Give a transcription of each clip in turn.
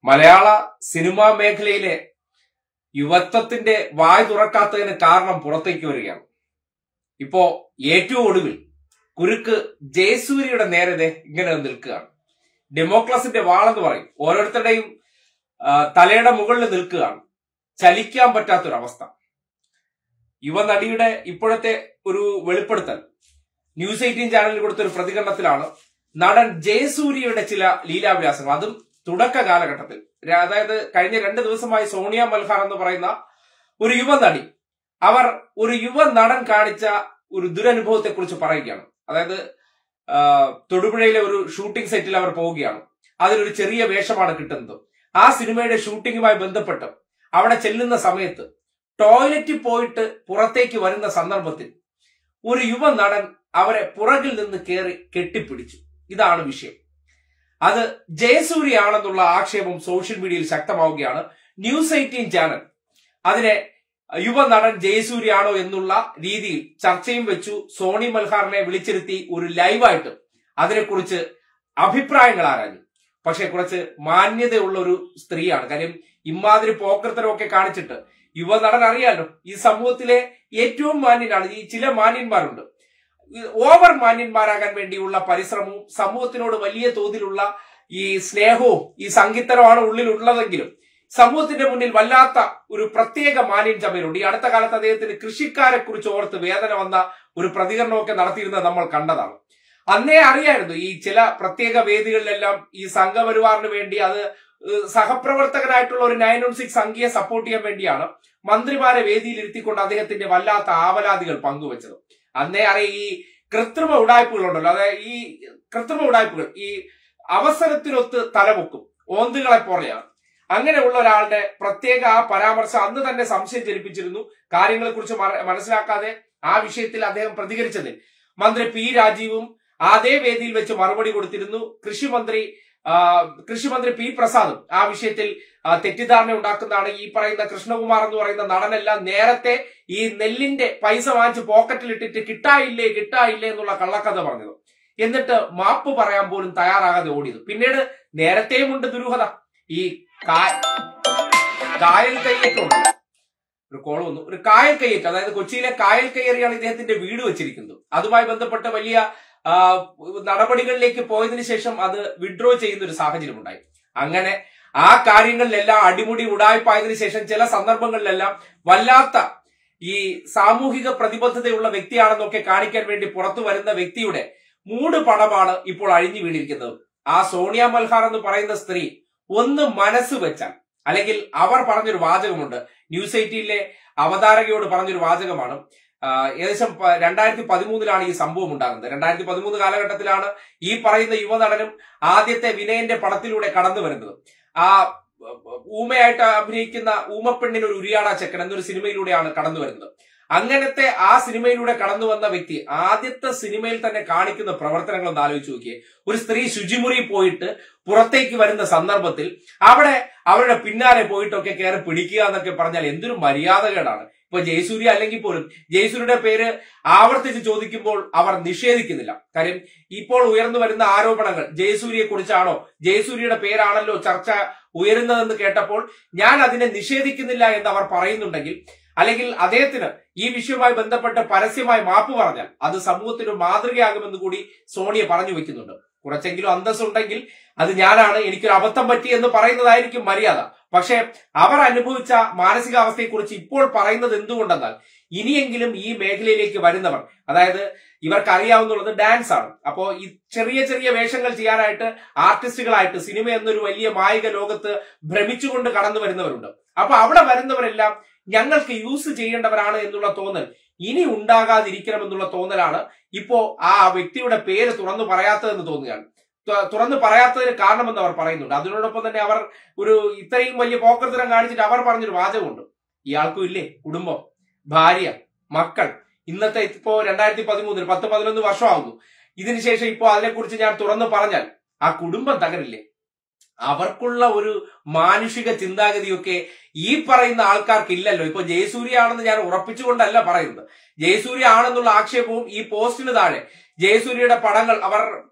മലയാള സിനിമാ മേഖലയിലെ യുവത്വത്തിന്റെ വായ് തുറക്കാത്തതിന് കാരണം പുറത്തേക്ക് വരികയാണ് ഇപ്പോ ഏറ്റവും ഒടുവിൽ കുരുക്ക് ജയസൂര്യയുടെ നേരെ ഇങ്ങനെ നിൽക്കുകയാണ് ഡെമോക്രസിന്റെ വാളെന്ന് പറയും ഓരോരുത്തരുടെയും ആ, തലയുടെ മുകളിൽ നിൽക്കുകയാണ് ചലിക്കാൻ പറ്റാത്തൊരവസ്ഥ യുവനടിയുടെ ഇപ്പോഴത്തെ ഒരു വെളിപ്പെടുത്തൽ ന്യൂസ് എയ്റ്റീൻ ചാനലിൽ കൊടുത്ത ഒരു പ്രതികരണത്തിലാണ് നടൻ ജയസൂര്യയുടെ ചില ലീലാവിലാസങ്ങൾ അതും തുടക്ക കാലഘട്ടത്തിൽ ര- അതായത് കഴിഞ്ഞ രണ്ട് ദിവസമായി സോണിയ മൽഹാർ എന്ന് പറയുന്ന ഒരു യുവനടി അവർ ഒരു യുവ നടൻ കാണിച്ച ഒരു ദുരനുഭവത്തെ കുറിച്ച് പറയുകയാണ് അതായത് ആ, തൊടുപുഴയിലെ ഒരു ഷൂട്ടിംഗ് സെറ്റിൽ അവർ പോവുകയാണ് അതിലൊരു ചെറിയ വേഷമാണ് കിട്ടുന്നത് ആ സിനിമയുടെ ഷൂട്ടിങ്ങുമായി ബന്ധപ്പെട്ട് അവിടെ ചെല്ലുന്ന സമയത്ത് ടോയ്ലറ്റിൽ പോയിട്ട് പുറത്തേക്ക് വരുന്ന സന്ദർഭത്തിൽ ഒരു യുവ നടൻ അവരെ പുറകിൽ നിന്ന് കയറി കെട്ടിപ്പിടിച്ചു ഇതാണ് വിഷയം അത് ജയസൂര്യയാണെന്നുള്ള ആക്ഷേപം സോഷ്യൽ മീഡിയയിൽ ശക്തമാവുകയാണ് ന്യൂസ് എയ്റ്റീൻ ചാനൽ അതിനെ യുവ നടൻ ജയസൂര്യയാണോ എന്നുള്ള രീതിയിൽ ചർച്ചയും വെച്ചു സോണി മൽഹാറിനെ വിളിച്ചിരുത്തി ഒരു ലൈവായിട്ട് അതിനെക്കുറിച്ച് അഭിപ്രായങ്ങൾ ആരാഞ്ഞു പക്ഷെ കുറച്ച് മാന്യതയുള്ള ഒരു സ്ത്രീയാണ് കാര്യം ഇമാതിരി പോക്കർത്തരമൊക്കെ കാണിച്ചിട്ട് യുവനടൻ അറിയാലോ ഈ സമൂഹത്തിലെ ഏറ്റവും മാന്യനാണ് ഈ ചില മാന്യന്മാരുണ്ട് ഈ ഓവർ മാന്യന്മാരാകാൻ വേണ്ടിയുള്ള പരിശ്രമവും സമൂഹത്തിനോട് വലിയ തോതിലുള്ള ഈ സ്നേഹവും ഈ സംഗീതരമാണ് ഉള്ളിലുള്ളതെങ്കിലും സമൂഹത്തിന്റെ മുന്നിൽ വല്ലാത്ത ഒരു പ്രത്യേക മാന്യൻ ചമയലുണ്ട് ഈ അടുത്ത കാലത്ത് അദ്ദേഹത്തിന് കൃഷിക്കാരെ കുറിച്ച് ഓർത്ത് വേദന വന്ന ഒരു പ്രതികരണമൊക്കെ നടത്തിയിരുന്നത് നമ്മൾ കണ്ടതാണ് അന്നേ അറിയായിരുന്നു ഈ ചില പ്രത്യേക വേദികളിലെല്ലാം ഈ സംഘപരിവാറിന് വേണ്ടി അത് ഏഹ് സഹപ്രവർത്തകനായിട്ടുള്ള ഒരു നയൻ വൺ സിക്സ് സംഖ്യയെ സപ്പോർട്ട് ചെയ്യാൻ വേണ്ടിയാണ് മന്ത്രിമാരെ വേദിയിൽ ഇരുത്തിക്കൊണ്ട് അദ്ദേഹത്തിന്റെ വല്ലാത്ത ആവലാതികൾ പങ്കുവച്ചത് അന്നേ അറിയാം ഈ കൃത്രിമ ഉടായ്പകൾ ഉണ്ടല്ലോ അതായത് ഈ കൃത്രിമ ഉടായ്പകൾ ഈ അവസരത്തിനൊത്ത് തലപൊക്കും ഓന്തുകളെ പോലെയാണ് അങ്ങനെയുള്ള ഒരാളുടെ പ്രത്യേക ആ പരാമർശം അന്ന് തന്നെ സംശയം ജനിപ്പിച്ചിരുന്നു കാര്യങ്ങളെ കുറിച്ച് മനസ്സിലാക്കാതെ ആ വിഷയത്തിൽ അദ്ദേഹം പ്രതികരിച്ചത് മന്ത്രി പി രാജീവും അതേ വേദിയിൽ വെച്ച് മറുപടി കൊടുത്തിരുന്നു കൃഷിമന്ത്രി ആ, കൃഷിമന്ത്രി പി പ്രസാദും ആ വിഷയത്തിൽ ആ, തെറ്റിദ്ധാരണ ഉണ്ടാക്കുന്നതാണ് ഈ പറയുന്ന കൃഷ്ണകുമാർ എന്ന് പറയുന്ന നടനെല്ലാം നേരത്തെ ഈ നെല്ലിന്റെ പൈസ വാങ്ങിച്ച് പോക്കറ്റിലിട്ടിട്ട് കിട്ടായില്ലേ കിട്ടായില്ലേ എന്നുള്ള കള്ളക്കഥ പറഞ്ഞത് എന്നിട്ട് മാപ്പ് പറയാൻ പോലും തയ്യാറാകാതെ ഓടിയത് പിന്നീട് നേരത്തെയും ഉണ്ട് ദുരൂഹത ഈ കാ- കായൽ കയ്യേറ്റമുണ്ട് ഒരു കോൾ വന്നു ഒരു കായൽ കയ്യേറ്റം അതായത് കൊച്ചിയിലെ കായൽ കയ്യേറിയാണ് ഇദ്ദേഹത്തിന്റെ വീട് വെച്ചിരിക്കുന്നത് അതുമായി ബന്ധപ്പെട്ട വലിയ ആ, നടപടികളിലേക്ക് പോയതിനു ശേഷം അത് വിഡ്രോ ചെയ്യുന്ന ഒരു സാഹചര്യം ഉണ്ടായി അങ്ങനെ ആ കാര്യങ്ങളിലെല്ലാം അടിമുടി ഉടായ്പായതിനു ശേഷം ചില സന്ദർഭങ്ങളിലെല്ലാം വല്ലാത്ത ഈ സാമൂഹിക പ്രതിബദ്ധതയുള്ള വ്യക്തിയാണെന്നൊക്കെ കാണിക്കാൻ വേണ്ടി പുറത്തു വരുന്ന വ്യക്തിയുടെ മൂട് പണമാണ് ഇപ്പോൾ അഴിഞ്ഞു വീണിരിക്കുന്നത് ആ സോണിയ മൽഹാർ എന്ന് പറയുന്ന സ്ത്രീ ഒന്ന് മനസ്സ് വെച്ചാൽ അല്ലെങ്കിൽ അവർ പറഞ്ഞൊരു വാചകമുണ്ട് ന്യൂസ് എയ്റ്റീനിലെ അവതാരകയോട് പറഞ്ഞൊരു വാചകമാണ് ആ, ഏകദേശം പ- രണ്ടായിരത്തി പതിമൂന്നിലാണ് ഈ സംഭവം ഉണ്ടാകുന്നത് രണ്ടായിരത്തി പതിമൂന്ന് കാലഘട്ടത്തിലാണ് ഈ പറയുന്ന യുവനടനും ആദ്യത്തെ വിനയന്റെ പടത്തിലൂടെ കടന്നു വരുന്നത് ആ ഉ- ഊമയായിട്ട് അഭിനയിക്കുന്ന ഊമപ്പെണ്ണിന് ഒരു ഉരിയാട ചെക്കൻ എന്നൊരു സിനിമയിലൂടെയാണ് കടന്നു വരുന്നത് അങ്ങനത്തെ ആ സിനിമയിലൂടെ കടന്നു വന്ന വ്യക്തി ആദ്യത്തെ സിനിമയിൽ തന്നെ കാണിക്കുന്ന പ്രവർത്തനങ്ങൾ ഒന്ന് ആലോചിച്ച് നോക്കിയേ ഒരു സ്ത്രീ ശുചിമുറി പോയിട്ട് പുറത്തേക്ക് വരുന്ന സന്ദർഭത്തിൽ അവിടെ അവരുടെ പിന്നാലെ പോയിട്ടൊക്കെ കയറി പിടിക്കുക എന്നൊക്കെ പറഞ്ഞാൽ എന്തൊരു മര്യാദകേടാണ് ഇപ്പൊ ജയസൂര്യ അല്ലെങ്കിൽ പോലും ജയസൂര്യയുടെ പേര് ആവർത്തിച്ച് ചോദിക്കുമ്പോൾ അവർ നിഷേധിക്കുന്നില്ല കാര്യം ഇപ്പോൾ ഉയർന്നു വരുന്ന ആരോപണങ്ങൾ ജയസൂര്യയെ കുറിച്ചാണോ ജയസൂര്യയുടെ പേരാണല്ലോ ചർച്ച ഉയരുന്നതെന്ന് കേട്ടപ്പോൾ ഞാൻ അതിനെ നിഷേധിക്കുന്നില്ല എന്ന് അവർ പറയുന്നുണ്ടെങ്കിൽ അല്ലെങ്കിൽ അദ്ദേഹത്തിന് ഈ വിഷയവുമായി ബന്ധപ്പെട്ട് പരസ്യമായി മാപ്പ് പറഞ്ഞാൽ അത് സമൂഹത്തിന് മാതൃകയാകുമെന്ന് കൂടി സോണിയ പറഞ്ഞു വെക്കുന്നുണ്ട് കുറച്ചെങ്കിലും അന്തസ്സുണ്ടെങ്കിൽ അത് ഞാനാണ് എനിക്കൊരു അബദ്ധം പറ്റി എന്ന് പറയുന്നതായിരിക്കും മര്യാദ പക്ഷേ അവർ അനുഭവിച്ച മാനസികാവസ്ഥയെക്കുറിച്ച് ഇപ്പോൾ പറയുന്നത് എന്തുകൊണ്ടെന്നാൽ ഇനിയെങ്കിലും ഈ മേഖലയിലേക്ക് വരുന്നവർ അതായത് ഇവർക്ക് അറിയാവുന്നുള്ളത് ഡാൻസ് ആണ് അപ്പോ ഈ ചെറിയ ചെറിയ വേഷങ്ങൾ ചെയ്യാനായിട്ട് ആർട്ടിസ്റ്റുകളായിട്ട് സിനിമ എന്നൊരു വലിയ മായിക ലോകത്ത് ഭ്രമിച്ചുകൊണ്ട് കടന്നു വരുന്നവരുണ്ട് അപ്പൊ അവിടെ വരുന്നവരെല്ലാം ഞങ്ങൾക്ക് യൂസ് ചെയ്യേണ്ടവരാണ് എന്നുള്ള തോന്നൽ ഇനി ഉണ്ടാകാതിരിക്കണമെന്നുള്ള തോന്നലാണ് ഇപ്പോ ആ വ്യക്തിയുടെ പേര് തുറന്നു പറയാത്തതെന്ന് തോന്നുകയാണ് തു- തുറന്നു പറയാത്തതിന് കാരണമെന്ന് അവർ പറയുന്നുണ്ട് അതിനോടൊപ്പം തന്നെ അവർ ഒരു ഇത്രയും വലിയ പോക്കർത്തരം കാണിച്ചിട്ട് അവർ പറഞ്ഞൊരു വാചകമുണ്ട് ഇയാൾക്കും ഇല്ലേ കുടുംബം ഭാര്യ മക്കൾ ഇന്നത്തെ ഇപ്പോ രണ്ടായിരത്തി പതിമൂന്നിൽ പത്ത് പതിനൊന്ന് വർഷമാകുന്നു ഇതിനുശേഷം ഇപ്പോ അതിനെക്കുറിച്ച് ഞാൻ തുറന്നു പറഞ്ഞാൽ ആ കുടുംബം തകരില്ലേ അവർക്കുള്ള ഒരു മാനുഷിക ചിന്താഗതിയൊക്കെ ഈ പറയുന്ന ആൾക്കാർക്ക് ഇല്ലല്ലോ ഇപ്പൊ ജയസൂര്യ ആണെന്ന് ഞാൻ ഉറപ്പിച്ചുകൊണ്ടല്ല പറയുന്നത് ജയസൂര്യ ആണെന്നുള്ള ആക്ഷേപവും ഈ പോസ്റ്റിന് താഴെ ജയസൂര്യയുടെ പടങ്ങൾ അവർ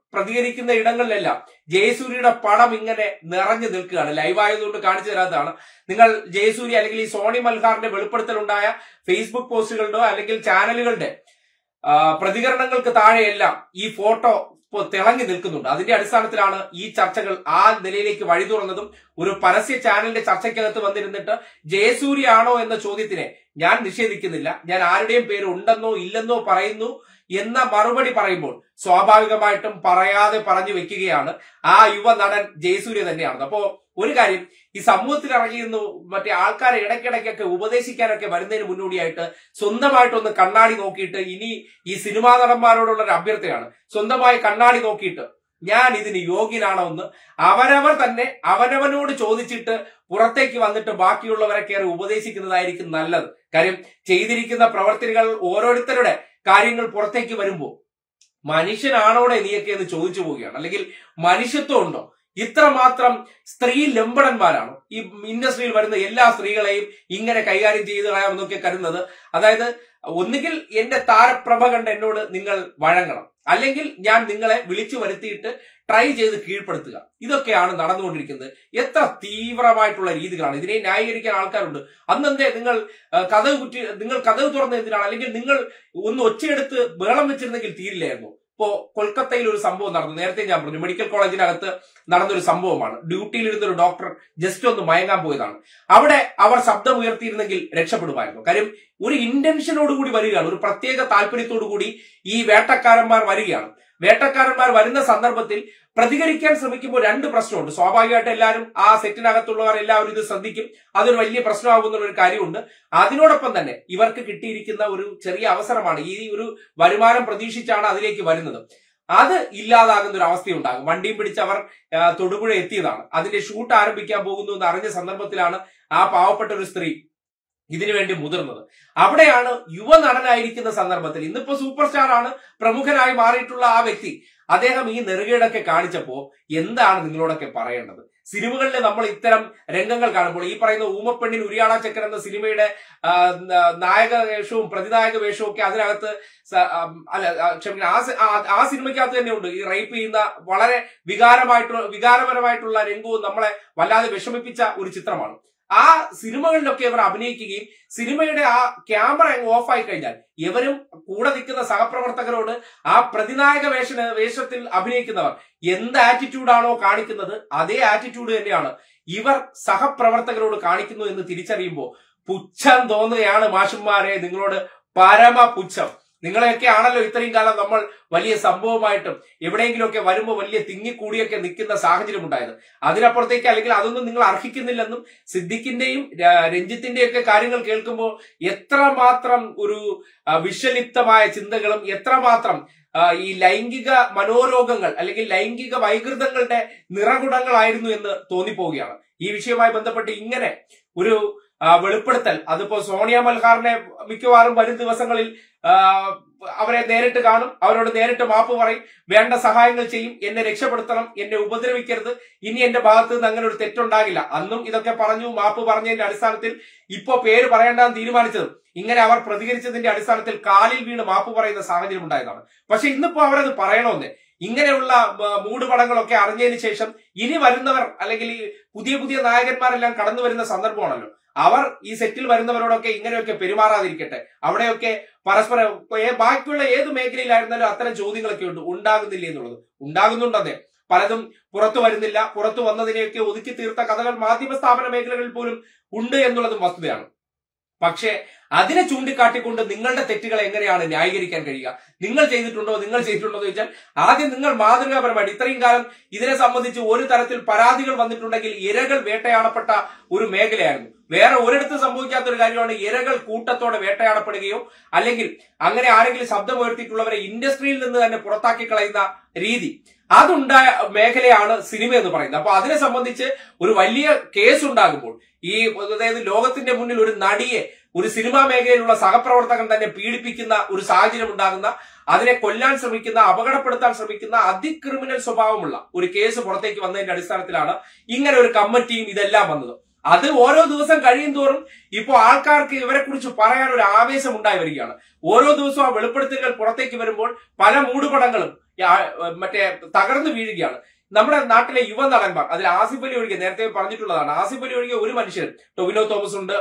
പ്രതികരിക്കുന്ന ഇടങ്ങളിലെല്ലാം ജയസൂര്യയുടെ പടം ഇങ്ങനെ നിറഞ്ഞു നിൽക്കുകയാണ് ലൈവായതുകൊണ്ട് കാണിച്ചു തരാത്തതാണ് നിങ്ങൾ ജയസൂര്യ അല്ലെങ്കിൽ ഈ സോണി മൽഹാറിന്റെ വെളിപ്പെടുത്തലുണ്ടായ ഫേസ്ബുക്ക് പോസ്റ്റുകളുടെ അല്ലെങ്കിൽ ചാനലുകളുടെ ആ, പ്രതികരണങ്ങൾക്ക് താഴെയെല്ലാം ഈ ഫോട്ടോ ഇപ്പോൾ തിളങ്ങി നിൽക്കുന്നുണ്ട് അതിന്റെ അടിസ്ഥാനത്തിലാണ് ഈ ചർച്ചകൾ ആ നിലയിലേക്ക് വഴി തുറന്നതും ഒരു പരസ്യ ചാനലിന്റെ ചർച്ചയ്ക്കകത്ത് വന്നിരുന്നിട്ട് ജയസൂര്യ ആണോ എന്ന ചോദ്യത്തിനെ ഞാൻ നിഷേധിക്കുന്നില്ല ഞാൻ ആരുടെയും പേര് ഉണ്ടെന്നോ ഇല്ലെന്നോ പറയുന്നു എന്ന മറുപടി പറയുമ്പോൾ സ്വാഭാവികമായിട്ടും പറയാതെ പറഞ്ഞു വെക്കുകയാണ് ആ യുവ നടൻ ജയസൂര്യ തന്നെയാണ് അപ്പോ ഒരു കാര്യം ഈ സമൂഹത്തിൽ ഇറങ്ങിയിരുന്നു മറ്റേ ആൾക്കാരെ ഇടയ്ക്കിടയ്ക്കൊക്കെ ഉപദേശിക്കാനൊക്കെ വരുന്നതിന് മുന്നോടിയായിട്ട് സ്വന്തമായിട്ടൊന്ന് കണ്ണാടി നോക്കിയിട്ട് ഇനി ഈ സിനിമാ നടന്മാരോടുള്ള ഒരു അഭ്യർത്ഥനയാണ് സ്വന്തമായി കണ്ണാടി നോക്കിയിട്ട് ഞാൻ ഇതിന് യോഗ്യനാണോ എന്ന് അവരവർ തന്നെ അവനവനോട് ചോദിച്ചിട്ട് പുറത്തേക്ക് വന്നിട്ട് ബാക്കിയുള്ളവരെ കയറി ഉപദേശിക്കുന്നതായിരിക്കും നല്ലത് കാര്യം ചെയ്തിരിക്കുന്ന പ്രവർത്തനങ്ങൾ ഓരോരുത്തരുടെ കാര്യങ്ങൾ പുറത്തേക്ക് വരുമ്പോൾ മനുഷ്യനാണോടെ നീയൊക്കെ എന്ന് ചോദിച്ചു പോവുകയാണ് അല്ലെങ്കിൽ മനുഷ്യത്വം ഉണ്ടോ ഇത്രമാത്രം സ്ത്രീ ലംബടന്മാരാണ് ഈ ഇൻഡസ്ട്രിയിൽ വരുന്ന എല്ലാ സ്ത്രീകളെയും ഇങ്ങനെ കൈകാര്യം ചെയ്ത് കളയാമെന്നൊക്കെ കരുതുന്നത് അതായത് ഒന്നുകിൽ എന്റെ താരപ്രഭ കണ്ട് എന്നോട് നിങ്ങൾ വഴങ്ങണം അല്ലെങ്കിൽ ഞാൻ നിങ്ങളെ വിളിച്ചു വരുത്തിയിട്ട് ട്രൈ ചെയ്ത് കീഴ്പ്പെടുത്തുക ഇതൊക്കെയാണ് നടന്നുകൊണ്ടിരിക്കുന്നത് എത്ര തീവ്രമായിട്ടുള്ള രീതികളാണ് ഇതിനെ ന്യായീകരിക്കാൻ ആൾക്കാരുണ്ട് അന്നെന്തേ നിങ്ങൾ ആ, കഥവ് കുറ്റി നിങ്ങൾ കഥവ് തുറന്ന എന്തിനാണ് അല്ലെങ്കിൽ നിങ്ങൾ ഒന്ന് ഒച്ചയെടുത്ത് ബഹളം വെച്ചിരുന്നെങ്കിൽ തീരില്ലായിരുന്നു ഇപ്പോ കൊൽക്കത്തയിൽ ഒരു സംഭവം നടന്നു നേരത്തെ ഞാൻ പറഞ്ഞു മെഡിക്കൽ കോളേജിനകത്ത് നടന്നൊരു സംഭവമാണ് ഡ്യൂട്ടിയിലിരുന്ന ഒരു ഡോക്ടർ ജസ്റ്റ് ഒന്ന് മയങ്ങാൻ പോയതാണ് അവിടെ അവർ ശബ്ദം ഉയർത്തിയിരുന്നെങ്കിൽ രക്ഷപ്പെടുമായിരുന്നു കാര്യം ഒരു ഇന്റൻഷനോട് കൂടി വരികയാണ് ഒരു പ്രത്യേക താല്പര്യത്തോടു കൂടി ഈ വേട്ടക്കാരന്മാർ വരികയാണ് വേട്ടക്കാരന്മാർ വരുന്ന സന്ദർഭത്തിൽ പ്രതികരിക്കാൻ ശ്രമിക്കുമ്പോൾ രണ്ട് പ്രശ്നമുണ്ട് സ്വാഭാവികമായിട്ട് എല്ലാവരും ആ സെറ്റിനകത്തുള്ളവർ എല്ലാവരും ഇത് ശ്രദ്ധിക്കും അതൊരു വലിയ പ്രശ്നമാകുന്ന ഒരു കാര്യമുണ്ട് അതിനോടൊപ്പം തന്നെ ഇവർക്ക് കിട്ടിയിരിക്കുന്ന ഒരു ചെറിയ അവസരമാണ് ഈ ഒരു വരുമാനം പ്രതീക്ഷിച്ചാണ് അതിലേക്ക് വരുന്നത് അത് ഇല്ലാതാകുന്ന ഒരു അവസ്ഥയുണ്ടാകും വണ്ടിയും പിടിച്ച് അവർ ആ, തൊടുപുഴ എത്തിയതാണ് അതിന്റെ ഷൂട്ട് ആരംഭിക്കാൻ പോകുന്നു എന്ന് അറിഞ്ഞ സന്ദർഭത്തിലാണ് ആ പാവപ്പെട്ട ഒരു സ്ത്രീ ഇതിനു വേണ്ടി മുതിർന്നത് അവിടെയാണ് യുവ നടനായിരിക്കുന്ന സന്ദർഭത്തിൽ ഇന്നിപ്പോ സൂപ്പർ സ്റ്റാർ ആണ് പ്രമുഖനായി മാറിയിട്ടുള്ള ആ വ്യക്തി അദ്ദേഹം ഈ നെറുകേടൊക്കെ കാണിച്ചപ്പോ എന്താണ് നിങ്ങളോടൊക്കെ പറയേണ്ടത് സിനിമകളിൽ നമ്മൾ ഇത്തരം രംഗങ്ങൾ കാണുമ്പോൾ ഈ പറയുന്ന ഊമപ്പെണ്ണിൻ ഉരിയാള ചക്കൻ എന്ന സിനിമയുടെ ആ, ന- നായക വേഷവും പ്രതിനായക വേഷവും ഒക്കെ അതിനകത്ത് സ- ആം, അല്ല ആ, ക്ഷമിക്കണം ആ സി- ആ- ആ സിനിമയ്ക്കകത്ത് തന്നെ ഉണ്ട് ഈ റേപ്പ് ചെയ്യുന്ന വളരെ വികാരമായിട്ടുള്ള വികാരപരമായിട്ടുള്ള രംഗവും നമ്മളെ വല്ലാതെ വിഷമിപ്പിച്ച ഒരു ചിത്രമാണ് ആ സിനിമകളിലൊക്കെ ഇവർ അഭിനയിക്കുകയും സിനിമയുടെ ആ ക്യാമറ അങ്ങ് ഓഫായി കഴിഞ്ഞാൽ ഇവരും കൂടെ നിൽക്കുന്ന സഹപ്രവർത്തകരോട് ആ പ്രതിനായക വേഷ വേഷത്തിൽ അഭിനയിക്കുന്നവർ എന്ത് ആറ്റിറ്റ്യൂഡാണോ കാണിക്കുന്നത് അതേ ആറ്റിറ്റ്യൂഡ് തന്നെയാണ് ഇവർ സഹപ്രവർത്തകരോട് കാണിക്കുന്നു എന്ന് തിരിച്ചറിയുമ്പോൾ പുച്ഛം തോന്നുകയാണ് മാഷന്മാരെ നിങ്ങളോട് പരമ പുച്ഛം നിങ്ങളെയൊക്കെ ആണല്ലോ ഇത്രയും കാലം നമ്മൾ വലിയ സംഭവമായിട്ടും എവിടെയെങ്കിലുമൊക്കെ വരുമ്പോൾ വലിയ തിങ്ങിക്കൂടിയൊക്കെ നിൽക്കുന്ന സാഹചര്യം ഉണ്ടായത് അതിനപ്പുറത്തേക്ക് അല്ലെങ്കിൽ അതൊന്നും നിങ്ങൾ അർഹിക്കുന്നില്ലെന്നും സിദ്ദിഖിന്റെയും ര- രഞ്ജിത്തിന്റെയും ഒക്കെ കാര്യങ്ങൾ കേൾക്കുമ്പോൾ എത്രമാത്രം ഒരു ആ, വിഷലിപ്തമായ ചിന്തകളും എത്രമാത്രം ആ, ഈ ലൈംഗിക മനോരോഗങ്ങൾ അല്ലെങ്കിൽ ലൈംഗിക വൈകൃതങ്ങളുടെ നിറകുടങ്ങളായിരുന്നു എന്ന് തോന്നിപ്പോവുകയാണ് ഈ വിഷയവുമായി ബന്ധപ്പെട്ട് ഇങ്ങനെ ഒരു ആ, വെളിപ്പെടുത്തൽ അതിപ്പോ സോണിയ മൽഹാറിനെ മിക്കവാറും വരും ദിവസങ്ങളിൽ ആ, അവരെ നേരിട്ട് കാണും അവരോട് നേരിട്ട് മാപ്പ് പറയും വേണ്ട സഹായങ്ങൾ ചെയ്യും എന്നെ രക്ഷപ്പെടുത്തണം എന്നെ ഉപദ്രവിക്കരുത് ഇനി എന്റെ ഭാഗത്ത് നിന്ന് അങ്ങനെ ഒരു തെറ്റുണ്ടാകില്ല അന്നും ഇതൊക്കെ പറഞ്ഞു മാപ്പ് പറഞ്ഞതിന്റെ അടിസ്ഥാനത്തിൽ ഇപ്പോ പേര് പറയേണ്ടെന്ന് തീരുമാനിച്ചതും ഇങ്ങനെ അവർ പ്രതികരിച്ചതിന്റെ അടിസ്ഥാനത്തിൽ കാലിൽ വീണ് മാപ്പ് പറയുന്ന സാഹചര്യം ഉണ്ടായതാണ് പക്ഷെ ഇന്നിപ്പോ അവരത് പറയണമെന്ന് ഇങ്ങനെയുള്ള ആ, മൂടുപടങ്ങളൊക്കെ അറിഞ്ഞതിന് ശേഷം ഇനി വരുന്നവർ അല്ലെങ്കിൽ ഈ പുതിയ പുതിയ നായകന്മാരെല്ലാം കടന്നു വരുന്ന സന്ദർഭമാണല്ലോ അവർ ഈ സെറ്റിൽ വരുന്നവരോടൊക്കെ ഇങ്ങനെയൊക്കെ പെരുമാറാതിരിക്കട്ടെ അവിടെയൊക്കെ പരസ്പരം ഏ- ബാക്കിയുള്ള ഏത് മേഖലയിലായിരുന്നാലും അത്തരം ചോദ്യങ്ങളൊക്കെ ഉണ്ട് ഉണ്ടാകുന്നില്ല എന്നുള്ളത് ഉണ്ടാകുന്നുണ്ടെന്നേ പലതും പുറത്തു വരുന്നില്ല പുറത്തു വന്നതിനെയൊക്കെ ഒതുക്കി തീർത്ത കഥകൾ മാധ്യമ സ്ഥാപന മേഖലകളിൽ പോലും ഉണ്ട് എന്നുള്ളതും വസ്തുതയാണ് പക്ഷേ അതിനെ ചൂണ്ടിക്കാട്ടിക്കൊണ്ട് നിങ്ങളുടെ തെറ്റുകൾ എങ്ങനെയാണ് ന്യായീകരിക്കാൻ കഴിയുക നിങ്ങൾ ചെയ്തിട്ടുണ്ടോ നിങ്ങൾ ചെയ്തിട്ടുണ്ടോ എന്ന് ചോദിച്ചാൽ ആദ്യം നിങ്ങൾ മാതൃകാപരമായിട്ട് ഇത്രയും കാലം ഇതിനെ സംബന്ധിച്ച് ഒരു തരത്തിൽ പരാതികൾ വന്നിട്ടുണ്ടെങ്കിൽ ഇരകൾ വേട്ടയാടപ്പെട്ട ഒരു മേഖലയായിരുന്നു വേറെ ഒരിടത്ത് സംഭവിക്കാത്ത ഒരു കാര്യമാണ് ഇരകൾ കൂട്ടത്തോടെ വേട്ടയാടപ്പെടുകയോ അല്ലെങ്കിൽ അങ്ങനെ ആരെങ്കിലും ശബ്ദമുയർത്തിയിട്ടുള്ളവരെ ഇൻഡസ്ട്രിയിൽ നിന്ന് തന്നെ പുറത്താക്കി കളയുന്ന രീതി അതുണ്ടായ മേഖലയാണ് സിനിമ എന്ന് പറയുന്നത് അപ്പൊ അതിനെ സംബന്ധിച്ച് ഒരു വലിയ കേസ് ഉണ്ടാകുമ്പോൾ ഈ അതായത് ലോകത്തിന്റെ മുന്നിൽ ഒരു നടിയെ ഒരു സിനിമാ മേഖലയിലുള്ള സഹപ്രവർത്തകൻ തന്നെ പീഡിപ്പിക്കുന്ന ഒരു സാഹചര്യം ഉണ്ടാകുന്ന അതിനെ കൊല്ലാൻ ശ്രമിക്കുന്ന അപകടപ്പെടുത്താൻ ശ്രമിക്കുന്ന അതിക്രിമിനൽ സ്വഭാവമുള്ള ഒരു കേസ് പുറത്തേക്ക് വന്നതിന്റെ അടിസ്ഥാനത്തിലാണ് ഇങ്ങനെ ഒരു കമ്മിറ്റിയും ഇതെല്ലാം വന്നത് അത് ഓരോ ദിവസം കഴിയും തോറും ഇപ്പോൾ ആൾക്കാർക്ക് ഇവരെ കുറിച്ച് പറയാൻ ഒരു ആവേശം ഉണ്ടായി വരികയാണ് ഓരോ ദിവസവും ആ വെളിപ്പെടുത്തലുകൾ പുറത്തേക്ക് വരുമ്പോൾ പല മൂടുപടങ്ങളും ആ, മറ്റേ തകർന്നു വീഴുകയാണ് നമ്മുടെ നാട്ടിലെ യുവ നടന്മാർ അതിൽ ആസിഫ് അലി ഒഴികെ നേരത്തെ പറഞ്ഞിട്ടുള്ളതാണ് ആസിഫ് അലി ഒഴികെ ഒരു മനുഷ്യൻ ടൊവിനോ തോമസ് ഉണ്ട്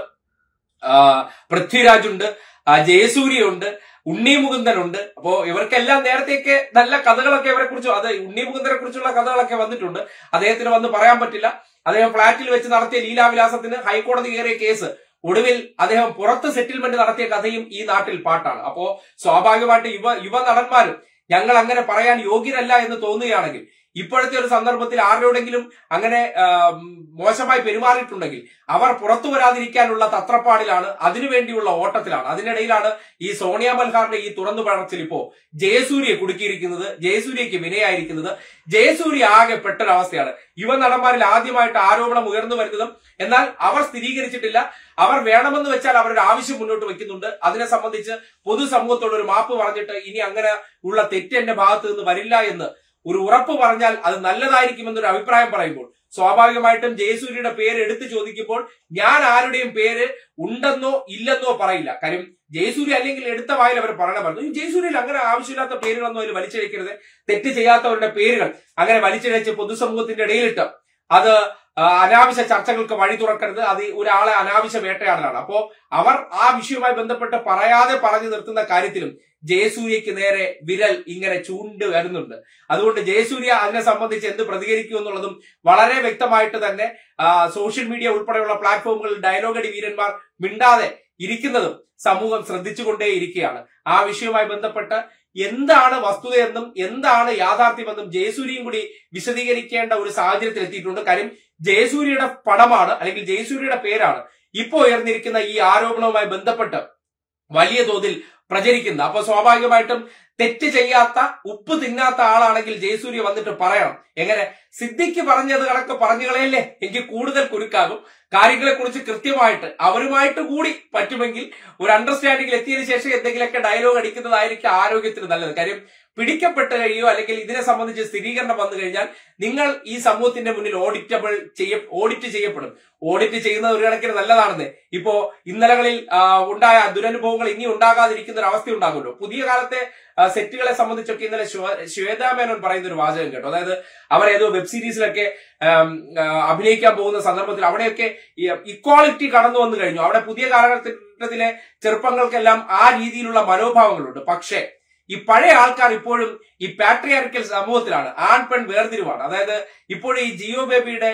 ആ, പൃഥ്വിരാജ് ഉണ്ട് ആ, ജയസൂര്യ ഉണ്ട് ഉണ്ണി മുകുന്ദൻ ഉണ്ട് അപ്പോ ഇവർക്കെല്ലാം നേരത്തെയൊക്കെ നല്ല കഥകളൊക്കെ ഇവരെ കുറിച്ച് അത് ഉണ്ണി മുകുന്ദനെ കുറിച്ചുള്ള കഥകളൊക്കെ വന്നിട്ടുണ്ട് അദ്ദേഹത്തിന് വന്ന് പറയാൻ പറ്റില്ല അദ്ദേഹം ഫ്ളാറ്റിൽ വെച്ച് നടത്തിയ ലീലാവിലാസത്തിന് ഹൈക്കോടതി കയറിയ കേസ് ഒടുവിൽ അദ്ദേഹം പുറത്ത് സെറ്റിൽമെന്റ് നടത്തിയ കഥയും ഈ നാട്ടിൽ പാട്ടാണ് അപ്പോ സ്വാഭാവികമായിട്ട് യുവ യുവ നടന്മാരും ഞങ്ങൾ അങ്ങനെ പറയാൻ യോഗ്യരല്ല എന്ന് തോന്നുകയാണെങ്കിൽ ഇപ്പോഴത്തെ ഒരു സന്ദർഭത്തിൽ ആരോടെങ്കിലും അങ്ങനെ ആ, ഉം, മോശമായി പെരുമാറിയിട്ടുണ്ടെങ്കിൽ അവർ പുറത്തു വരാതിരിക്കാനുള്ള തത്രപ്പാടിലാണ് അതിനുവേണ്ടിയുള്ള ഓട്ടത്തിലാണ് അതിനിടയിലാണ് ഈ സോണിയ മൽഹാറിന്റെ ഈ തുറന്നു പറച്ചിൽ ഇപ്പോ ജയസൂര്യെ കുടുക്കിയിരിക്കുന്നത് ജയസൂര്യക്ക് വിനയായിരിക്കുന്നത് ജയസൂര്യ ആകെ പെട്ടൊരവസ്ഥയാണ് യുവ നടന്മാരിൽ ആദ്യമായിട്ട് ആരോപണം ഉയർന്നു വരുന്നതും എന്നാൽ അവർ സ്ഥിരീകരിച്ചിട്ടില്ല അവർ വേണമെന്ന് വെച്ചാൽ അവരൊരു ആവശ്യം മുന്നോട്ട് വെക്കുന്നുണ്ട് അതിനെ സംബന്ധിച്ച് പൊതുസമൂഹത്തോട് ഒരു മാപ്പ് പറഞ്ഞിട്ട് ഇനി അങ്ങനെ ഉള്ള തെറ്റ് എന്റെ ഭാഗത്ത് നിന്ന് വരില്ല എന്ന് ഒരു ഉറപ്പ് പറഞ്ഞാൽ അത് നല്ലതായിരിക്കുമെന്നൊരു അഭിപ്രായം പറയുമ്പോൾ സ്വാഭാവികമായിട്ടും ജയസൂര്യയുടെ പേര് എടുത്തു ചോദിക്കുമ്പോൾ ഞാൻ ആരുടെയും പേര് ഉണ്ടെന്നോ ഇല്ലെന്നോ പറയില്ല കാര്യം ജയസൂര്യ അല്ലെങ്കിൽ എടുത്ത വായിൽ അവർ പറയണമായിരുന്നു ഈ ജയസൂര്യയിൽ അങ്ങനെ ആവശ്യമില്ലാത്ത പേരുകളൊന്നും അതിൽ വലിച്ചിഴക്കരുത് തെറ്റ് ചെയ്യാത്തവരുടെ പേരുകൾ അങ്ങനെ വലിച്ചിഴച്ച് പൊതുസമൂഹത്തിന്റെ ഇടയിലിട്ട് അത് ആ, അനാവശ്യ ചർച്ചകൾക്ക് വഴി തുറക്കരുത് അത് ഒരാളെ അനാവശ്യ വേട്ടയാടലാണ് അപ്പോ അവർ ആ വിഷയവുമായി ബന്ധപ്പെട്ട് പറയാതെ പറഞ്ഞു നിർത്തുന്ന കാര്യത്തിലും ജയസൂര്യക്ക് നേരെ വിരൽ ഇങ്ങനെ ചൂണ്ട് വരുന്നുണ്ട് അതുകൊണ്ട് ജയസൂര്യ അതിനെ സംബന്ധിച്ച് എന്ത് പ്രതികരിക്കും എന്നുള്ളതും വളരെ വ്യക്തമായിട്ട് തന്നെ ആ, സോഷ്യൽ മീഡിയ ഉൾപ്പെടെയുള്ള പ്ലാറ്റ്ഫോമുകളിൽ ഡയലോഗ് അടി വീരന്മാർ മിണ്ടാതെ ഇരിക്കുന്നതും സമൂഹം ശ്രദ്ധിച്ചുകൊണ്ടേ ഇരിക്കുകയാണ് ആ വിഷയവുമായി ബന്ധപ്പെട്ട് എന്താണ് വസ്തുതയെന്നും എന്താണ് യാഥാർത്ഥ്യമെന്നും ജയസൂര്യയും കൂടി വിശദീകരിക്കേണ്ട ഒരു സാഹചര്യത്തിൽ എത്തിയിട്ടുണ്ട് കാര്യം ജയസൂര്യയുടെ പടമാണ് അല്ലെങ്കിൽ ജയസൂര്യയുടെ പേരാണ് ഇപ്പോ ഉയർന്നിരിക്കുന്ന ഈ ആരോപണവുമായി ബന്ധപ്പെട്ട് വലിയ തോതിൽ പ്രചരിക്കുന്നത് അപ്പൊ സ്വാഭാവികമായിട്ടും തെറ്റ് ചെയ്യാത്ത ഉപ്പ് തിന്നാത്ത ആളാണെങ്കിൽ ജയസൂര്യ വന്നിട്ട് പറയണം എങ്ങനെ സിദ്ദിഖ് പറഞ്ഞത് കണക്ക് പറഞ്ഞു കളയല്ലേ എനിക്ക് കൂടുതൽ കുരുക്കാകും കാര്യങ്ങളെ കുറിച്ച് കൃത്യമായിട്ട് അവരുമായിട്ട് കൂടി പറ്റുമെങ്കിൽ ഒരു അണ്ടർസ്റ്റാൻഡിംഗിൽ എത്തിയതിനു ശേഷം എന്തെങ്കിലുമൊക്കെ ഡയലോഗ് അടിക്കുന്നതായിരിക്കും ആരോഗ്യത്തിന് നല്ലത് കാര്യം പിടിക്കപ്പെട്ട് കഴിയോ അല്ലെങ്കിൽ ഇതിനെ സംബന്ധിച്ച് സ്ഥിരീകരണം വന്നു കഴിഞ്ഞാൽ നിങ്ങൾ ഈ സമൂഹത്തിന്റെ മുന്നിൽ ഓഡിറ്റബിൾ ചെയ്യ ഓഡിറ്റ് ചെയ്യപ്പെടും ഓഡിറ്റ് ചെയ്യുന്നത് ഒരു കണക്കിന് നല്ലതാണെന്ന് ഇപ്പോ ഇന്നലകളിൽ ആ, ഉണ്ടായ ദുരനുഭവങ്ങൾ ഇനി ഉണ്ടാകാതിരിക്കുന്ന ഒരു അവസ്ഥ ഉണ്ടാകുമല്ലോ പുതിയ കാലത്തെ ആ, സെറ്റുകളെ സംബന്ധിച്ചൊക്കെ ഇന്നലെ ശ്വ- ശ്വേതാ മേനോൻ പറയുന്ന ഒരു വാചകം കേട്ടോ അതായത് അവർ ഏതോ വെബ് സീരീസിലൊക്കെ ആം, ആ, അഭിനയിക്കാൻ പോകുന്ന സന്ദർഭത്തിൽ അവിടെയൊക്കെ ഇക്വാളിറ്റി കടന്നു വന്നു കഴിഞ്ഞു അവിടെ പുതിയ കാലഘട്ടത്തിലെ ചെറുപ്പങ്ങൾക്കെല്ലാം ആ രീതിയിലുള്ള മനോഭാവങ്ങളുണ്ട് പക്ഷേ ഈ പഴയ ആൾക്കാർ ഇപ്പോഴും ഈ പാട്രിയാർക്കൽ സമൂഹത്തിലാണ് ആൺ പെൺ വേർതിരിവാണ് അതായത് ഇപ്പോഴും ഈ ജിയോ ബേബിയുടെ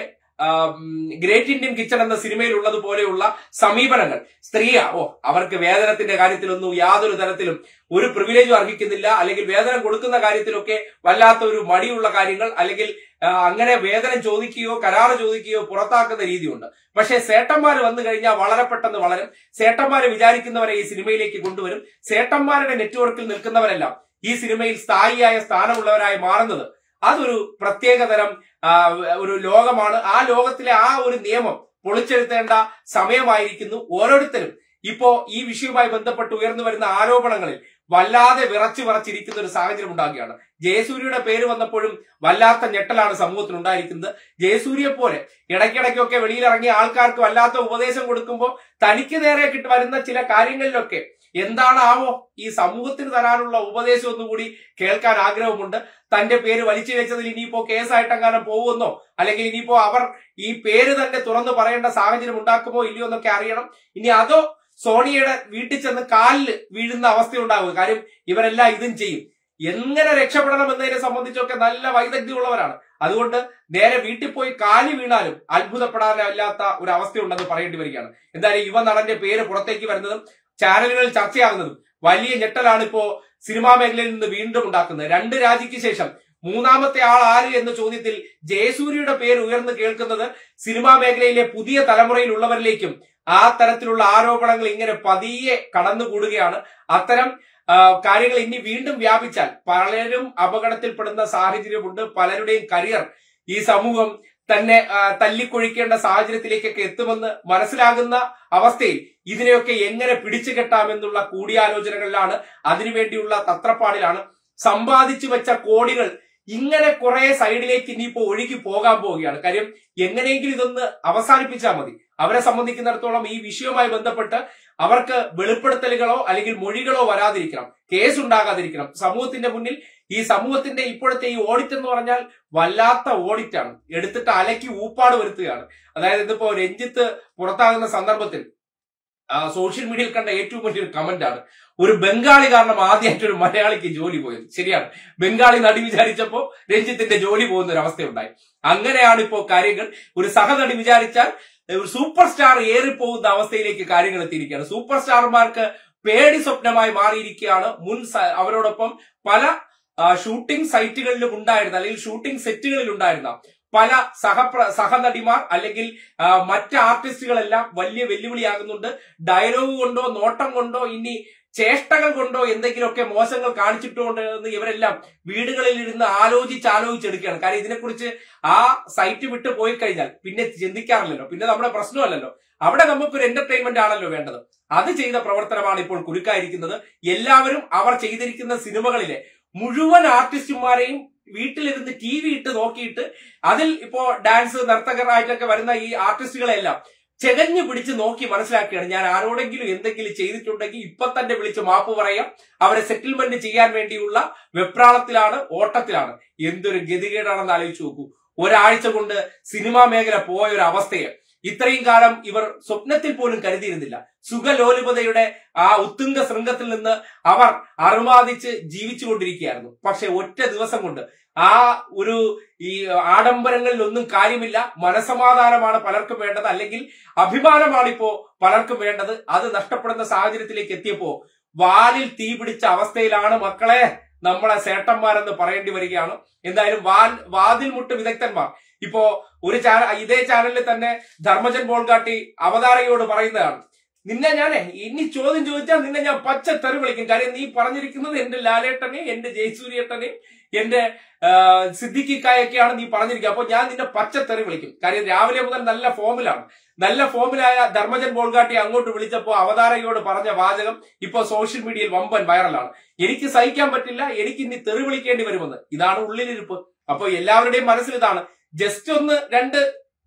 ഗ്രേറ്റ് ഇന്ത്യൻ കിച്ചൺ എന്ന സിനിമയിൽ ഉള്ളതുപോലെയുള്ള സമീപനങ്ങൾ സ്ത്രീയാ ഓ അവർക്ക് വേതനത്തിന്റെ കാര്യത്തിലൊന്നും യാതൊരു തരത്തിലും ഒരു പ്രിവിലേജും അർഹിക്കുന്നില്ല അല്ലെങ്കിൽ വേതനം കൊടുക്കുന്ന കാര്യത്തിലൊക്കെ വല്ലാത്ത ഒരു മടിയുള്ള കാര്യങ്ങൾ അല്ലെങ്കിൽ ആ, അങ്ങനെ വേതനം ചോദിക്കുകയോ കരാറ് ചോദിക്കുകയോ പുറത്താക്കുന്ന രീതിയുണ്ട് പക്ഷേ സേട്ടന്മാർ വന്നു കഴിഞ്ഞാൽ വളരെ പെട്ടെന്ന് വളരും സേട്ടന്മാരെ വിചാരിക്കുന്നവരെ ഈ സിനിമയിലേക്ക് കൊണ്ടുവരും സേട്ടന്മാരുടെ നെറ്റ്വർക്കിൽ നിൽക്കുന്നവരെല്ലാം ഈ സിനിമയിൽ സ്ഥായിയായ സ്ഥാനമുള്ളവരായി മാറുന്നത് അതൊരു പ്രത്യേകതരം ആ, ഒരു ലോകമാണ് ആ ലോകത്തിലെ ആ ഒരു നിയമം പൊളിച്ചെഴുത്തേണ്ട സമയമായിരിക്കുന്നു ഓരോരുത്തരും ഇപ്പോ ഈ വിഷയവുമായി ബന്ധപ്പെട്ട് ഉയർന്നു വരുന്ന ആരോപണങ്ങളിൽ വല്ലാതെ വിറച്ചു വിറച്ചിരിക്കുന്ന ഒരു സാഹചര്യം ഉണ്ടാകുകയാണ് ജയസൂര്യയുടെ പേര് വന്നപ്പോഴും വല്ലാത്ത ഞെട്ടലാണ് സമൂഹത്തിൽ ഉണ്ടായിരിക്കുന്നത് ജയസൂര്യയെ പോലെ ഇടയ്ക്കിടയ്ക്കൊക്കെ വെളിയിലിറങ്ങിയ ആൾക്കാർക്ക് വല്ലാത്ത ഉപദേശം കൊടുക്കുമ്പോൾ തനിക്ക് നേരെ കിട്ടി വരുന്ന ചില കാര്യങ്ങളിലൊക്കെ എന്താണാവോ ഈ സമൂഹത്തിന് തരാനുള്ള ഉപദേശം ഒന്നുകൂടി കേൾക്കാൻ ആഗ്രഹമുണ്ട് തന്റെ പേര് വലിച്ചു വെച്ചതിൽ ഇനിയിപ്പോ കേസായിട്ടെങ്ങാനും പോകുമെന്നോ അല്ലെങ്കിൽ ഇനിയിപ്പോ അവർ ഈ പേര് തന്നെ തുറന്നു പറയേണ്ട സാഹചര്യം ഉണ്ടാക്കുമോ ഇല്ലയോ എന്നൊക്കെ അറിയണം ഇനി അതോ സോണിയയുടെ വീട്ടിൽ ചെന്ന് കാലിൽ വീഴുന്ന അവസ്ഥ ഉണ്ടാകും കാര്യം ഇവരെല്ലാം ഇതും ചെയ്യും എങ്ങനെ രക്ഷപ്പെടണം എന്നതിനെ സംബന്ധിച്ചൊക്കെ നല്ല വൈദഗ്ധ്യമുള്ളവരാണ് അതുകൊണ്ട് നേരെ വീട്ടിൽ പോയി കാലി വീണാലും അത്ഭുതപ്പെടാനില്ലാത്ത ഒരു അവസ്ഥയുണ്ടെന്ന് പറയേണ്ടി വരികയാണ് എന്തായാലും യുവ നടന്റെ പേര് പുറത്തേക്ക് വരുന്നതും ചാനലുകളിൽ ചർച്ചയാകുന്നതും വലിയ ഞെട്ടലാണ് ഇപ്പോ സിനിമാ മേഖലയിൽ നിന്ന് വീണ്ടും ഉണ്ടാക്കുന്നത് രണ്ട് രാജിക്ക് ശേഷം മൂന്നാമത്തെ ആൾ ആര് എന്ന ചോദ്യത്തിൽ ജയസൂര്യയുടെ പേര് ഉയർന്നു കേൾക്കുന്നത് സിനിമാ മേഖലയിലെ പുതിയ തലമുറയിലുള്ളവരിലേക്കും ആ തരത്തിലുള്ള ആരോപണങ്ങൾ ഇങ്ങനെ പതിയെ കടന്നുകൂടുകയാണ് അത്തരം ആ, കാര്യങ്ങൾ ഇനി വീണ്ടും വ്യാപിച്ചാൽ പലരും അപകടത്തിൽപ്പെടുന്ന സാഹചര്യമുണ്ട് പലരുടെയും കരിയർ ഈ സമൂഹം തന്നെ ആ, തല്ലിക്കൊഴിക്കേണ്ട സാഹചര്യത്തിലേക്കൊക്കെ എത്തുമെന്ന് മനസ്സിലാകുന്ന അവസ്ഥയിൽ ഇതിനെയൊക്കെ എങ്ങനെ പിടിച്ചു കെട്ടാമെന്നുള്ള കൂടിയാലോചനകളിലാണ് അതിനുവേണ്ടിയുള്ള തത്രപ്പാടിലാണ് സമ്പാദിച്ചു വെച്ച കോടികൾ ഇങ്ങനെ കുറെ സൈഡിലേക്ക് ഇനിയിപ്പോ ഒഴുകി പോകാൻ പോവുകയാണ് കാര്യം എങ്ങനെയെങ്കിലും ഇതൊന്ന് അവസാനിപ്പിച്ചാൽ മതി അവരെ സംബന്ധിക്കുന്നിടത്തോളം ഈ വിഷയവുമായി ബന്ധപ്പെട്ട് അവർക്ക് വെളിപ്പെടുത്തലുകളോ അല്ലെങ്കിൽ മൊഴികളോ വരാതിരിക്കണം കേസ് ഉണ്ടാകാതിരിക്കണം സമൂഹത്തിന്റെ മുന്നിൽ ഈ സമൂഹത്തിന്റെ ഇപ്പോഴത്തെ ഈ ഓഡിറ്റ് എന്ന് പറഞ്ഞാൽ വല്ലാത്ത ഓഡിറ്റ് ആണ് എടുത്തിട്ട് അലക്കി ഊപ്പാട് വരുത്തുകയാണ് അതായത് ഇതിപ്പോ രഞ്ജിത്ത് പുറത്താകുന്ന സന്ദർഭത്തിൽ ആ, സോഷ്യൽ മീഡിയയിൽ കണ്ട ഏറ്റവും വലിയൊരു കമന്റ് ആണ് ഒരു ബംഗാളി കാരണം ആദ്യമായിട്ട് ഒരു മലയാളിക്ക് ജോലി പോയത് ശരിയാണ് ബംഗാളി നടി വിചാരിച്ചപ്പോ രഞ്ജിത്തിന്റെ ജോലി പോകുന്ന ഒരു അവസ്ഥയുണ്ടായി അങ്ങനെയാണ് ഇപ്പോ കാര്യങ്ങൾ ഒരു സഹനടി വിചാരിച്ചാൽ ഒരു സൂപ്പർ സ്റ്റാർ ഏറിപ്പോകുന്ന അവസ്ഥയിലേക്ക് കാര്യങ്ങൾ എത്തിയിരിക്കുകയാണ് സൂപ്പർ സ്റ്റാർമാർക്ക് പേടി സ്വപ്നമായി മാറിയിരിക്കുകയാണ് മുൻ സ- അവരോടൊപ്പം പല ആ, ഷൂട്ടിംഗ് സൈറ്റുകളിലും ഉണ്ടായിരുന്ന അല്ലെങ്കിൽ ഷൂട്ടിംഗ് സെറ്റുകളിൽ ഉണ്ടായിരുന്ന പല സഹപ്ര സഹനടിമാർ അല്ലെങ്കിൽ ആ, മറ്റ് ആർട്ടിസ്റ്റുകളെല്ലാം വലിയ വെല്ലുവിളിയാകുന്നുണ്ട് ഡയലോഗ് കൊണ്ടോ നോട്ടം കൊണ്ടോ ഇനി ചേഷ്ടകൾ കൊണ്ടോ എന്തെങ്കിലുമൊക്കെ മോശങ്ങൾ കാണിച്ചിട്ടുണ്ടോ എന്ന് ഇവരെല്ലാം വീടുകളിൽ ഇരുന്ന് ആലോചിച്ച് ആലോചിച്ചെടുക്കുകയാണ് കാര്യം ഇതിനെക്കുറിച്ച് ആ സൈറ്റ് വിട്ട് പോയി കഴിഞ്ഞാൽ പിന്നെ ചിന്തിക്കാറില്ലല്ലോ പിന്നെ നമ്മുടെ പ്രശ്നമല്ലല്ലോ അവിടെ നമുക്കൊരു എന്റർടൈൻമെന്റ് ആണല്ലോ വേണ്ടത് അത് ചെയ്ത പ്രവർത്തനമാണ് ഇപ്പോൾ കുരുക്കായിരിക്കുന്നത് എല്ലാവരും അവർ ചെയ്തിരിക്കുന്ന സിനിമകളിലെ മുഴുവൻ ആർട്ടിസ്റ്റുമാരെയും വീട്ടിലിരുന്ന് ടി വി ഇട്ട് നോക്കിയിട്ട് അതിൽ ഇപ്പോ ഡാൻസ് നർത്തകരായിട്ടൊക്കെ വരുന്ന ഈ ആർട്ടിസ്റ്റുകളെല്ലാം ചെകഞ്ഞു പിടിച്ച് നോക്കി മനസ്സിലാക്കുകയാണ് ഞാൻ ആരോടെങ്കിലും എന്തെങ്കിലും ചെയ്തിട്ടുണ്ടെങ്കിൽ ഇപ്പൊ തന്നെ വിളിച്ച് മാപ്പ് പറയാം അവരെ സെറ്റിൽമെന്റ് ചെയ്യാൻ വേണ്ടിയുള്ള വെപ്രാളത്തിലാണ് ഓട്ടത്തിലാണ് എന്തൊരു ഗതികേടാണെന്ന് ആലോചിച്ച് നോക്കൂ ഒരാഴ്ച കൊണ്ട് സിനിമാ മേഖല പോയ ഒരു അവസ്ഥയെ ഇത്രയും കാലം ഇവർ സ്വപ്നത്തിൽ പോലും കരുതിയിരുന്നില്ല സുഖലോലുപതയുടെ ആ ഉത്തുംഗ ശൃംഗത്തിൽ നിന്ന് അവർ അറുമാദിച്ച് ജീവിച്ചുകൊണ്ടിരിക്കുകയായിരുന്നു പക്ഷെ ഒറ്റ ദിവസം കൊണ്ട് ആ ഒരു ഈ ആഡംബരങ്ങളിൽ ഒന്നും കാര്യമില്ല മനസമാധാനമാണ് പലർക്കും വേണ്ടത് അല്ലെങ്കിൽ അഭിമാനമാണ് ഇപ്പോ പലർക്കും വേണ്ടത് അത് നഷ്ടപ്പെടുന്ന സാഹചര്യത്തിലേക്ക് എത്തിയപ്പോ വാലിൽ തീ പിടിച്ച അവസ്ഥയിലാണ് മക്കളെ നമ്മളെ സേട്ടന്മാരെന്ന് പറയേണ്ടി വരികയാണ് എന്തായാലും വാൽ വാതിൽ മുട്ട് വിദഗ്ധന്മാർ ഇപ്പോ ഒരു ചാനൽ ഇതേ ചാനലിൽ തന്നെ ധർമ്മജൻ ബോൾഗാട്ടി അവതാരകയോട് പറയുന്നതാണ് നിന്നെ ഞാനേ ഇനി ചോദ്യം ചോദിച്ചാൽ നിന്നെ ഞാൻ പച്ച തെറി വിളിക്കും കാര്യം നീ പറഞ്ഞിരിക്കുന്നത് എന്റെ ലാലേട്ടനെയും എന്റെ ജയസൂര്യേട്ടനെയും എന്റെ ആ, സിദ്ദിഖിക്കായൊക്കെയാണ് നീ പറഞ്ഞിരിക്കുക അപ്പൊ ഞാൻ നിന്നെ പച്ച തെറി വിളിക്കും കാര്യം രാവിലെ മുതൽ നല്ല ഫോമിലാണ് നല്ല ഫോമിലായ ധർമ്മജൻ ബോൾഗാട്ടി അങ്ങോട്ട് വിളിച്ചപ്പോ അവതാരകയോട് പറഞ്ഞ വാചകം ഇപ്പൊ സോഷ്യൽ മീഡിയയിൽ വമ്പൻ വൈറലാണ് എനിക്ക് സഹിക്കാൻ പറ്റില്ല എനിക്ക് ഇനി തെറി വിളിക്കേണ്ടി വരുമെന്ന് ഇതാണ് ഉള്ളിലിരിപ്പ് അപ്പൊ എല്ലാവരുടെയും മനസ്സിൽ ഇതാണ് ജസ്റ്റ് ഒന്ന് രണ്ട്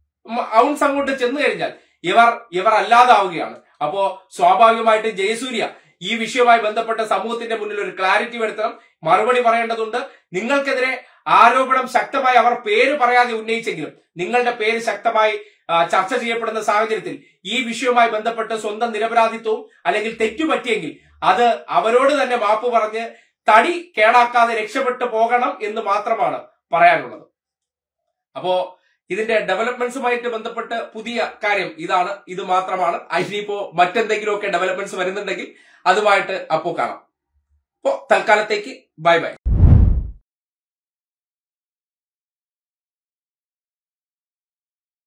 ഔൺസ് അങ്ങോട്ട് ചെന്ന് കഴിഞ്ഞാൽ ഇവർ ഇവർ അല്ലാതാവുകയാണ് അപ്പോ സ്വാഭാവികമായിട്ട് ജയസൂര്യ ഈ വിഷയവുമായി ബന്ധപ്പെട്ട സമൂഹത്തിന്റെ മുന്നിൽ ഒരു ക്ലാരിറ്റി വരുത്തണം മറുപടി പറയേണ്ടതുണ്ട് നിങ്ങൾക്കെതിരെ ആരോപണം ശക്തമായി അവർ പേര് പറയാതെ ഉന്നയിച്ചെങ്കിലും നിങ്ങളുടെ പേര് ശക്തമായി ആ, ചർച്ച ചെയ്യപ്പെടുന്ന സാഹചര്യത്തിൽ ഈ വിഷയവുമായി ബന്ധപ്പെട്ട് സ്വന്തം നിരപരാധിത്വവും അല്ലെങ്കിൽ തെറ്റുപറ്റിയെങ്കിൽ അത് അവരോട് തന്നെ മാപ്പ് പറഞ്ഞ് തടി കേടാക്കാതെ രക്ഷപ്പെട്ടു പോകണം എന്ന് മാത്രമാണ് പറയാനുള്ളത് അപ്പോ ഇതിന്റെ ഡെവലപ്മെന്റ്സുമായിട്ട് ബന്ധപ്പെട്ട് പുതിയ കാര്യം ഇതാണ് ഇത് മാത്രമാണ് ഇനിയിപ്പോ മറ്റെന്തെങ്കിലുമൊക്കെ ഡെവലപ്മെന്റ്സ് വരുന്നുണ്ടെങ്കിൽ അതുമായിട്ട് അപ്പോ കാണാം അപ്പോ തൽക്കാലത്തേക്ക് ബൈ ബൈ